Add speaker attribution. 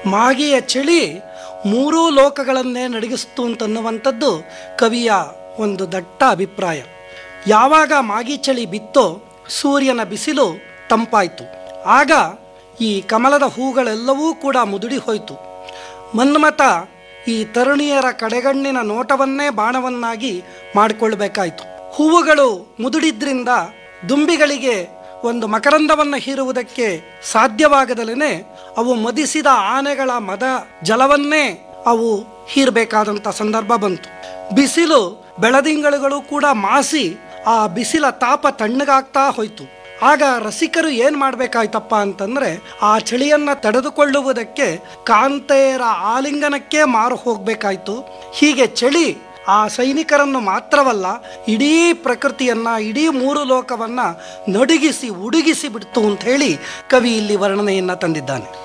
Speaker 1: ಮಾಗಿಯ ಚಳಿ ಮೂರೂ ಲೋಕಗಳನ್ನೇ ನಡಗಿಸ್ತು ಅಂತನ್ನುವಂಥದ್ದು ಕವಿಯ ಒಂದು ದಟ್ಟ ಅಭಿಪ್ರಾಯ ಯಾವಾಗ ಮಾಗಿ ಚಳಿ ಬಿತ್ತೋ ಸೂರ್ಯನ ಬಿಸಿಲು ತಂಪಾಯಿತು ಆಗ ಈ ಕಮಲದ ಹೂಗಳೆಲ್ಲವೂ ಕೂಡ ಮುದುಡಿ ಹೋಯಿತು ಮನ್ಮಥ ಈ ತರುಣಿಯರ ಕಡೆಗಣ್ಣಿನ ನೋಟವನ್ನೇ ಬಾಣವನ್ನಾಗಿ ಮಾಡಿಕೊಳ್ಬೇಕಾಯಿತು ಹೂವುಗಳು ಮುದುಡಿದ್ರಿಂದ ದುಂಬಿಗಳಿಗೆ ಒಂದು ಮಕರಂದವನ್ನು ಹೀರುವುದಕ್ಕೆ ಸಾಧ್ಯವಾಗದಲೇ ಅವು ಮದಿಸಿದ ಆನೆಗಳ ಮದ ಜಲವನ್ನೇ ಅವು ಹೀರಬೇಕಾದಂಥ ಸಂದರ್ಭ ಬಂತು ಬಿಸಿಲು ಬೆಳದಿಂಗಳುಗಳು ಕೂಡ ಮಾಸಿ ಆ ಬಿಸಿಲ ತಾಪ ತಣ್ಣಗಾಗ್ತಾ ಹೋಯ್ತು ಆಗ ರಸಿಕರು ಏನ್ ಮಾಡ್ಬೇಕಾಯ್ತಪ್ಪ ಅಂತಂದ್ರೆ ಆ ಚಳಿಯನ್ನ ತಡೆದುಕೊಳ್ಳುವುದಕ್ಕೆ ಕಾಂತೆಯರ ಆಲಿಂಗನಕ್ಕೆ ಮಾರು ಹೋಗ್ಬೇಕಾಯ್ತು ಹೀಗೆ ಚಳಿ ಆ ಸೈನಿಕರನ್ನು ಮಾತ್ರವಲ್ಲ ಇಡೀ ಪ್ರಕೃತಿಯನ್ನ ಇಡೀ ಮೂರು ಲೋಕವನ್ನ ನಡುಗಿಸಿ ಉಡುಗಿಸಿ ಬಿಡ್ತು ಅಂತ ಹೇಳಿ ಕವಿ ಇಲ್ಲಿ ವರ್ಣನೆಯನ್ನ ತಂದಿದ್ದಾನೆ